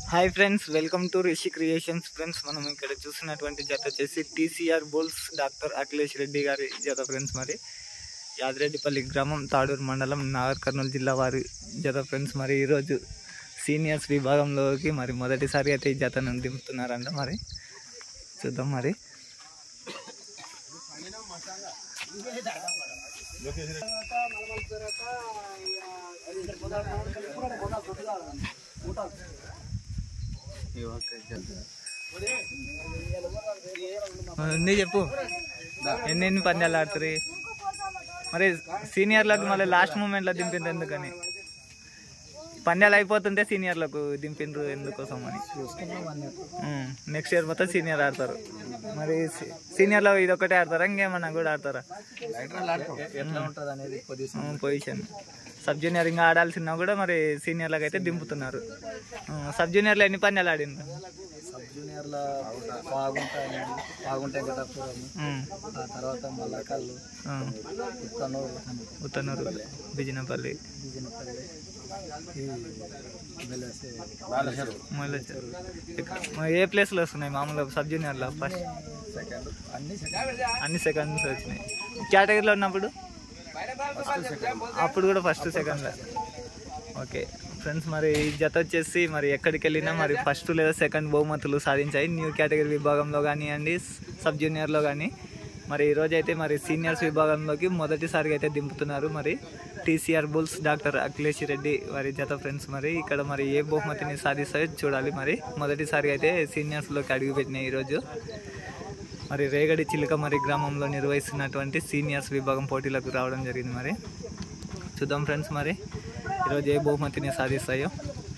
hi friends welcome to Rishi creations friends మనం ఇక్కడ చూసినటువంటి జత వచ్చేసి TCR bulls doctor Akhilesh Reddy గారి జత ఫ్రెండ్స్ మరి యాదిరెడ్డిపల్లి గ్రామం తాడూరు మండలం నాగర్ కర్నూలు జిల్లా వారి జత ఫ్రెండ్స్ మరి ఈరోజు సీనియర్స్ విభాగంలోకి మరి మొదటిసారి అయితే ఈ జతను దింపుతున్నారంట మరి చూద్దాం మరి నీ చెప్పు ఎన్ని ఎన్ని పందాలు ఆడుతారు మరి సీనియర్లకు మళ్ళీ లాస్ట్ మూమెంట్లో దింపిండ్రు ఎందుకని పందాలు అయిపోతుంటే సీనియర్లకు దింపిండ్రు ఎందుకోసం అని నెక్స్ట్ ఇయర్ మొత్తం సీనియర్ ఆడతారు మరి సీ- సీనియర్లో ఇది ఒకటే ఆడతారా ఇంకేమన్నా కూడా ఆడతారా ఎట్లా ఉంటుంది అనేది పొజిషన్ పొజిషన్ సబ్ జూనియర్ ఇంకా ఆడాల్సిన కూడా మరి సీనియర్లకు అయితే దింపుతున్నారు సబ్ జూనియర్లో ఎన్ని పందాలు ఆడిండ్రు సబ్ జూనియర్ల బాగుంటాయి బాగుంటాయి వెంకటాపురం ఉమ్, ఆ తర్వాత మల్లకల్లు ఆ, ఉత్తనూరు ఉత్తనూరు బిజినపల్లి బిజినపల్లి ఈ వెలసే మళ్ళీ ఇక్కడ మరి ఏ ప్లేస్లో వస్తున్నాయి మామూలుగా సబ్ జూనియర్లో ఫస్ట్ సెకండ్ అన్ని సెకండ్ అన్ని సెకండ్స్ వచ్చినాయి కేటగిరీలో ఉన్నప్పుడు అప్పుడు కూడా ఫస్ట్ సెకండ్ ఓకే ఫ్రెండ్స్ మరి ఈ జత వచ్చేసి మరి ఎక్కడికి వెళ్ళినా మరి ఫస్ట్ లేదా సెకండ్ బహుమతులు సాధించాయి న్యూ కేటగిరీ విభాగంలో కానివ్వండి సబ్ జూనియర్లో కానీ మరి ఈరోజు అయితే మరి సీనియర్స్ విభాగంలోకి మొదటిసారిగా అయితే దింపుతున్నారు మరి TCR bulls doctor Akhilesh Reddy వారి జత ఫ్రెండ్స్ మరి ఇక్కడ మరి ఏ బహుమతిని సాధిస్తాయో చూడాలి మరి మొదటిసారిగా అయితే సీనియర్స్లోకి అడుగుపెట్టినాయి ఈరోజు మరి రేగడి చిలుక మరి గ్రామంలో నిర్వహిస్తున్నటువంటి సీనియర్స్ విభాగం పోటీలకు రావడం జరిగింది మరి చూద్దాం ఫ్రెండ్స్ మరి ఈరోజు ఏ బహుమతిని సాధిస్తాయో